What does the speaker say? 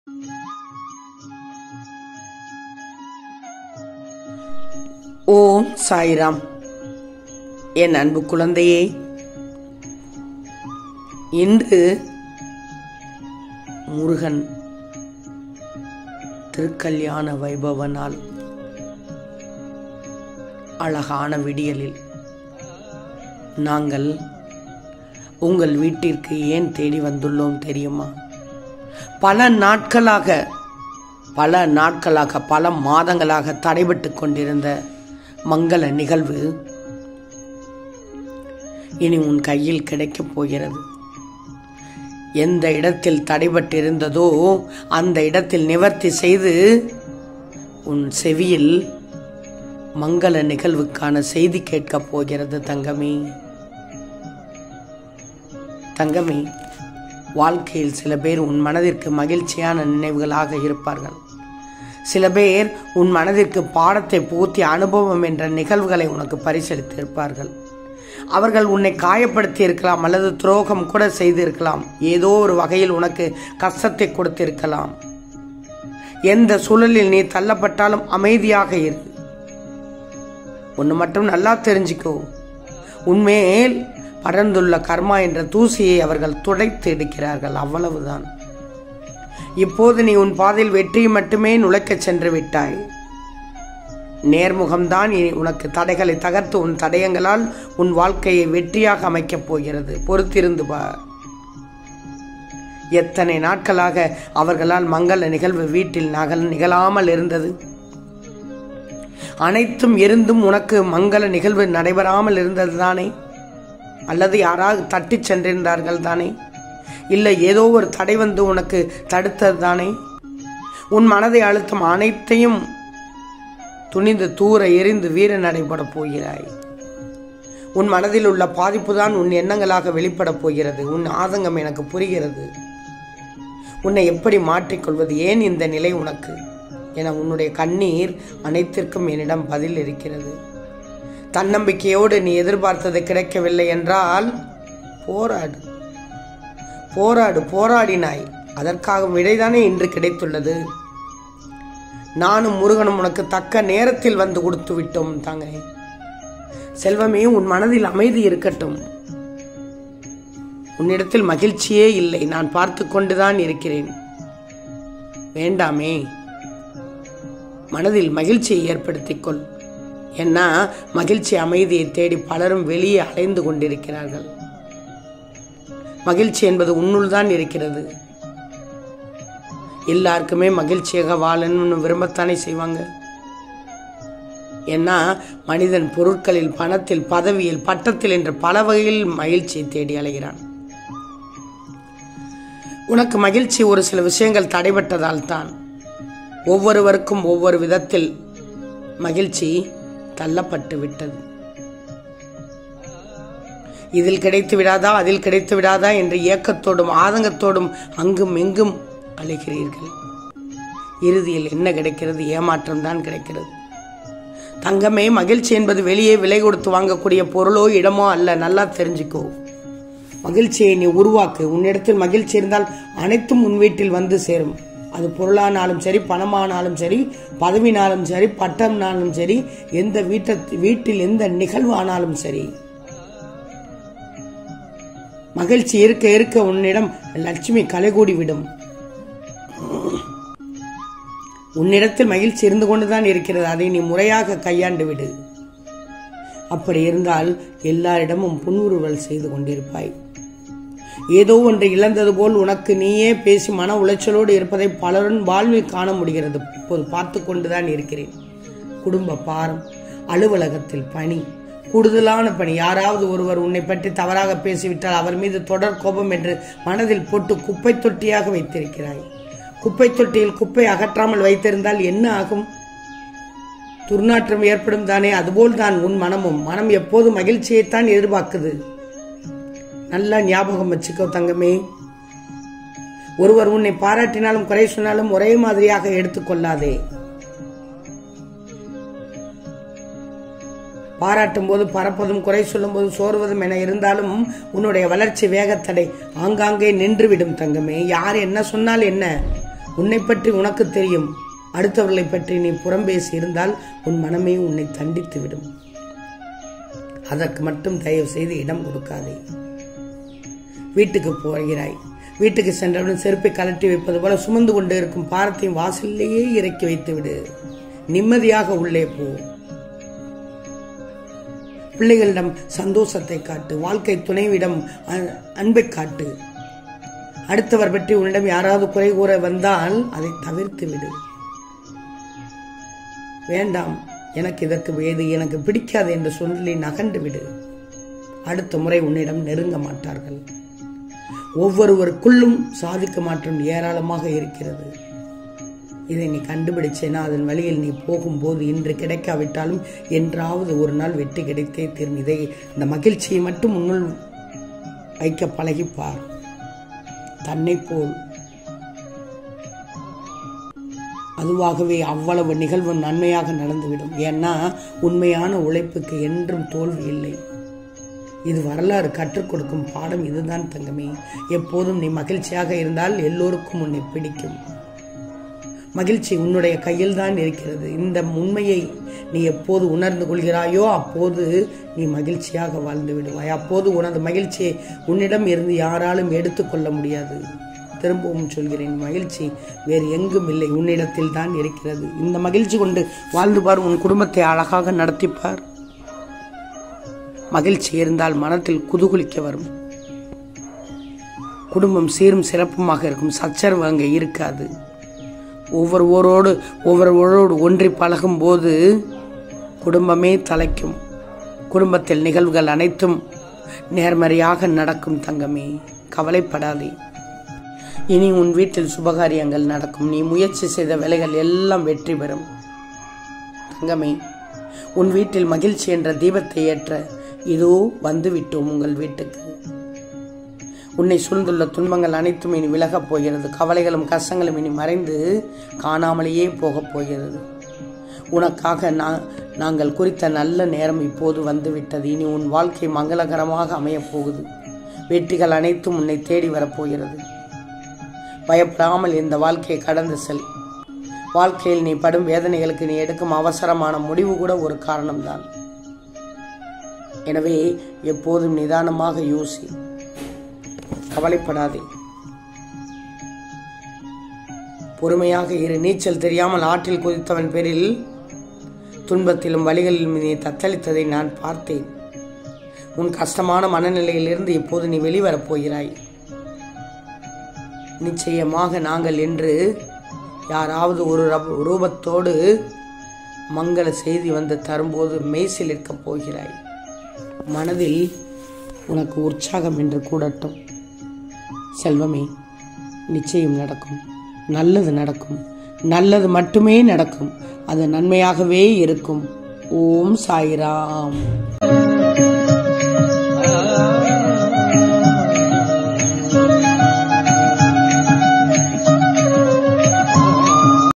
ஓம் சாய்ராம் என் அன்பு குழந்தையே இன்று முருகன் திருக்கல்யாண வைபவ நாள் அழகான விடியலில் நாங்கள் உங்கள் வீட்டிற்கு ஏன் தேடி வந்துள்ளோம் தெரியுமா பல நாட்களாக பல நாட்களாக பல மாதங்களாக தடைபட்டு கொண்டிருந்த மங்கள நிகழ்வு இனி உன் கையில் கிடைக்கப் போகிறது எந்த இடத்தில் தடைபட்டிருந்ததோ அந்த இடத்தில் நிவர்த்தி செய்து உன் செவியில் மங்கள நிகழ்வுக்கான செய்தி கேட்கப் போகிறது தங்கமே தங்கமே வாழ்க்கையில் சில பேர் உன் மனதிற்கு மகிழ்ச்சியான நினைவுகளாக இருப்பார்கள் சில பேர் உன் மனதிற்கு பாடத்தை பூர்த்தி அனுபவம் என்ற நிகழ்வுகளை உனக்கு பரிசளித்திருப்பார்கள் அவர்கள் உன்னை காயப்படுத்தி இருக்கலாம் அல்லது துரோகம் கூட செய்திருக்கலாம் ஏதோ ஒரு வகையில் உனக்கு கஷ்டத்தை கொடுத்திருக்கலாம் எந்த சூழலில் நீ தள்ளப்பட்டாலும் அமைதியாக இரு ஒன்று மட்டும் நல்லா தெரிஞ்சுக்கோ உன்மேல் படர்ந்துள்ள கர்மா என்ற தூசியை அவர்கள் துடைத்து எடுக்கிறார்கள் அவ்வளவுதான் இப்போது நீ உன் பாதையில் வெற்றி மட்டுமே நுழைக்கச் சென்று விட்டாய் நேர்முகம்தான் இனி உனக்கு தடைகளை தகர்த்து உன் தடயங்களால் உன் வாழ்க்கையை வெற்றியாக அமைக்கப் போகிறது பொறுத்திருந்து பார் எத்தனை நாட்களாக அவர்களால் மங்கள நிகழ்வு வீட்டில் நகல் நிகழாமல் இருந்தது அனைத்தும் இருந்தும் உனக்கு மங்கள நிகழ்வு நடைபெறாமல் இருந்தது தானே அல்லது யாராவது தட்டி சென்றிருந்தார்கள் தானே இல்லை ஏதோ ஒரு தடை வந்து உனக்கு தடுத்தது தானே உன் மனதை அழுத்தம் அனைத்தையும் துணிந்து தூர எரிந்து வீர நடைபட போகிறாய் உன் மனதில் உள்ள பாதிப்பு தான் உன் எண்ணங்களாக வெளிப்படப் போகிறது உன் ஆதங்கம் எனக்கு புரிகிறது உன்னை எப்படி மாற்றிக்கொள்வது ஏன் இந்த நிலை உனக்கு என உன்னுடைய கண்ணீர் அனைத்திற்கும் என்னிடம் பதில் இருக்கிறது தன்னம்பிக்கையோடு நீ எதிர்பார்த்தது கிடைக்கவில்லை என்றால் போராடு போராடு போராடினாய் அதற்காக விடைதானே இன்று கிடைத்துள்ளது நானும் முருகனும் உனக்கு தக்க நேரத்தில் வந்து கொடுத்து விட்டோம் தாங்க செல்வமே உன் மனதில் அமைதி இருக்கட்டும் உன்னிடத்தில் மகிழ்ச்சியே இல்லை நான் பார்த்து கொண்டுதான் இருக்கிறேன் வேண்டாமே மனதில் மகிழ்ச்சியை ஏற்படுத்திக் கொள் ஏன்னா மகிழ்ச்சி அமைதியை தேடி பலரும் வெளியே அலைந்து கொண்டிருக்கிறார்கள் மகிழ்ச்சி என்பது உன்னுள் தான் இருக்கிறது எல்லாருக்குமே மகிழ்ச்சியாக வாழணும்னு விரும்பத்தானே செய்வாங்க ஏன்னா மனிதன் பொருட்களில் பணத்தில் பதவியில் பட்டத்தில் என்ற பல வகையில் மகிழ்ச்சியை தேடி அலைகிறான் உனக்கு மகிழ்ச்சி ஒரு சில விஷயங்கள் தடைபட்டதால் தான் ஒவ்வொருவருக்கும் ஒவ்வொரு விதத்தில் மகிழ்ச்சி தள்ளப்பட்டு விட்டது இதில் கிடைத்து விடாதா அதில் கிடைத்து விடாதா என்ற ஏக்கத்தோடும் ஆதங்கத்தோடும் அங்கும் எங்கும் அழைகிறீர்கள் இறுதியில் என்ன கிடைக்கிறது ஏமாற்றம் தான் கிடைக்கிறது தங்கமே மகிழ்ச்சி என்பது வெளியே விலை கொடுத்து வாங்கக்கூடிய பொருளோ இடமோ அல்ல நல்லா தெரிஞ்சுக்கோ மகிழ்ச்சியை நீ உருவாக்கு உன்னிடத்தில் மகிழ்ச்சி இருந்தால் அனைத்தும் உன் வீட்டில் வந்து சேரும் அது பொருளானாலும் சரி பணமானாலும் சரி பதவினாலும் சரி பட்டம்னாலும் சரி எந்த வீட்ட வீட்டில் எந்த நிகழ்வு ஆனாலும் சரி மகிழ்ச்சி இருக்க இருக்க உன்னிடம் லட்சுமி கலைகூடி விடும் உன்னிடத்தில் மகிழ்ச்சி இருந்து கொண்டுதான் இருக்கிறது அதை நீ முறையாக கையாண்டு விடு அப்படி இருந்தால் எல்லாரிடமும் புன்முறுவல் செய்து கொண்டிருப்பாய் ஏதோ ஒன்றை இழந்தது போல் உனக்கு நீயே பேசி மன உளைச்சலோடு இருப்பதை பலரும் வாழ்வில் காண முடிகிறது இப்போது பார்த்து கொண்டுதான் இருக்கிறேன் குடும்ப பாரம் அலுவலகத்தில் பணி கூடுதலான பணி யாராவது ஒருவர் உன்னை பற்றி தவறாக பேசிவிட்டால் அவர் மீது தொடர் கோபம் என்று மனதில் போட்டு குப்பை தொட்டியாக வைத்திருக்கிறாய் குப்பை தொட்டியில் குப்பை அகற்றாமல் வைத்திருந்தால் என்ன ஆகும் துர்நாற்றம் ஏற்படும் தானே அதுபோல் தான் உன் மனமும் மனம் எப்போது மகிழ்ச்சியைத்தான் எதிர்பார்க்குது நல்லா ஞாபகம் வச்சுக்கோ தங்கமே ஒருவர் உன்னை பாராட்டினாலும் குறை சொன்னாலும் ஒரே மாதிரியாக எடுத்துக்கொள்ளாதே பாராட்டும் போது பறப்பதும் குறை சொல்லும் போது சோர்வதும் என இருந்தாலும் உன்னுடைய வளர்ச்சி வேகத்தடை ஆங்காங்கே நின்றுவிடும் தங்கமே யார் என்ன சொன்னால் என்ன உன்னை பற்றி உனக்கு தெரியும் அடுத்தவர்களை பற்றி நீ புறம் பேசி இருந்தால் உன் மனமே உன்னை தண்டித்து விடும் அதற்கு மட்டும் தயவு செய்து இடம் கொடுக்காதே வீட்டுக்கு போகிறாய் வீட்டுக்கு சென்றவுடன் செருப்பை கலட்டி வைப்பது போல சுமந்து கொண்டு இருக்கும் பாரத்தையும் வாசலிலேயே இறக்கி வைத்து விடு நிம்மதியாக உள்ளே போ பிள்ளைகளிடம் சந்தோஷத்தை காட்டு வாழ்க்கை துணைவிடம் அ- அன்பை காட்டு அடுத்தவர் பற்றி உன்னிடம் யாராவது குறை கூற வந்தால் அதை தவிர்த்து விடு வேண்டாம் எனக்கு இதற்கு வேது எனக்கு பிடிக்காது என்று சொல்லி நகண்டு விடு அடுத்த முறை உன்னிடம் நெருங்க மாட்டார்கள் ஒவ்வொருவருக்குள்ளும் சாதிக்க மாற்றம் ஏராளமாக இருக்கிறது இதை நீ கண்டுபிடிச்சேனா அதன் வழியில் நீ போகும்போது இன்று கிடைக்காவிட்டாலும் என்றாவது ஒரு நாள் வெற்றி கிடைத்தே தீரும் இதை இந்த மகிழ்ச்சியை மட்டும் உன்னுள் வைக்க பழகிப்பார் தன்னை போல் அதுவாகவே அவ்வளவு நிகழ்வு நன்மையாக நடந்துவிடும் ஏன்னா உண்மையான உழைப்புக்கு என்றும் தோல்வி இல்லை இது வரலாறு கற்றுக் கொடுக்கும் பாடம் இதுதான் தங்கமே எப்போதும் நீ மகிழ்ச்சியாக இருந்தால் எல்லோருக்கும் உன்னை பிடிக்கும் மகிழ்ச்சி உன்னுடைய கையில் தான் இருக்கிறது இந்த உண்மையை நீ எப்போது உணர்ந்து கொள்கிறாயோ அப்போது நீ மகிழ்ச்சியாக வாழ்ந்து விடுவாய் அப்போது உனது மகிழ்ச்சியை உன்னிடம் இருந்து யாராலும் எடுத்துக்கொள்ள முடியாது திரும்பவும் சொல்கிறேன் மகிழ்ச்சி வேறு எங்கும் இல்லை உன்னிடத்தில் தான் இருக்கிறது இந்த மகிழ்ச்சி கொண்டு வாழ்ந்து பார் உன் குடும்பத்தை அழகாக நடத்திப்பார் மகிழ்ச்சி இருந்தால் மனத்தில் குதூகலிக்க வரும் குடும்பம் சீரும் சிறப்புமாக இருக்கும் சச்சரவு அங்கே இருக்காது ஒவ்வொருவரோடு ஒவ்வொருவரோடு ஒன்றி பழகும் போது குடும்பமே தலைக்கும் குடும்பத்தில் நிகழ்வுகள் அனைத்தும் நேர்மறையாக நடக்கும் தங்கமே கவலைப்படாதே இனி உன் வீட்டில் சுபகாரியங்கள் நடக்கும் நீ முயற்சி செய்த வேலைகள் எல்லாம் வெற்றி பெறும் தங்கமே உன் வீட்டில் மகிழ்ச்சி என்ற தீபத்தை ஏற்ற இதோ வந்துவிட்டோம் உங்கள் வீட்டுக்கு உன்னை சூழ்ந்துள்ள துன்பங்கள் அனைத்தும் இனி விலகப் போகிறது கவலைகளும் கஷ்டங்களும் இனி மறைந்து காணாமலேயே போகப் போகிறது உனக்காக நான் நாங்கள் குறித்த நல்ல நேரம் இப்போது வந்துவிட்டது இனி உன் வாழ்க்கை மங்களகரமாக அமையப் போகுது வெற்றிகள் அனைத்தும் உன்னை தேடி வரப்போகிறது பயப்படாமல் இந்த வாழ்க்கையை கடந்து செல் வாழ்க்கையில் நீ படும் வேதனைகளுக்கு நீ எடுக்கும் அவசரமான முடிவு கூட ஒரு காரணம்தான் எனவே எப்போதும் நிதானமாக யோசி கவலைப்படாதே பொறுமையாக இரு நீச்சல் தெரியாமல் ஆற்றில் குதித்தவன் பேரில் துன்பத்திலும் வழிகளிலும் நீ தத்தளித்ததை நான் பார்த்தேன் உன் கஷ்டமான மனநிலையிலிருந்து இப்போது நீ வெளிவரப் போகிறாய் நிச்சயமாக நாங்கள் என்று யாராவது ஒரு ரப- ரூபத்தோடு மங்கள செய்தி வந்து தரும்போது மெய்சில் இருக்கப் போகிறாய் மனதில் உனக்கு உற்சாகம் என்று கூடட்டும் செல்வமே நிச்சயம் நடக்கும் நல்லது நடக்கும் நல்லது மட்டுமே நடக்கும் அது நன்மையாகவே இருக்கும் ஓம் சாய்ராம்